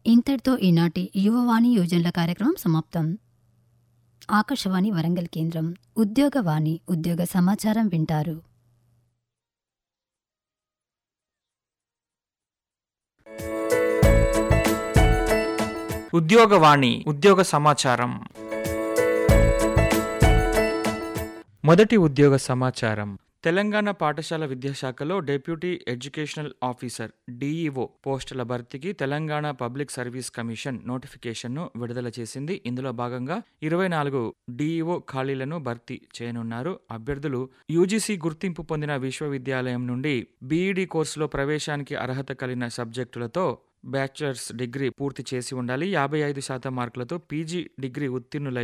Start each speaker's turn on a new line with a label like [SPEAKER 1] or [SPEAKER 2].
[SPEAKER 1] ఇంతటితో ఈనాటి యువవాణి యోజనల కార్యక్రమం సమాప్తం ఆకాశవాణి వరంగల్ కేంద్రం ఉద్యోగవాణి ఉద్యోగ సమాచారం వింటారు
[SPEAKER 2] ఉద్యోగవాణి ఉద్యోగ సమాచారం మొదటి ఉద్యోగ సమాచారం తెలంగాణ పాఠశాల విద్యాశాఖలో డెప్యూటీ ఎడ్యుకేషనల్ ఆఫీసర్ డీఈఓ పోస్టుల భర్తీకి తెలంగాణ పబ్లిక్ సర్వీస్ కమిషన్ నోటిఫికేషన్ను విడుదల చేసింది ఇందులో భాగంగా ఇరవై నాలుగు డీఈఓ ఖాళీలను భర్తీ చేయనున్నారు అభ్యర్థులు యూజీసీ గుర్తింపు పొందిన విశ్వవిద్యాలయం నుండి బీఈడీ కోర్సులో ప్రవేశానికి అర్హత కలిగిన సబ్జెక్టులతో బ్యాచిలర్స్ డిగ్రీ పూర్తి చేసి ఉండాలి యాభై ఐదు శాతం మార్కులతో పీజీ డిగ్రీ ఉత్తీర్ణులై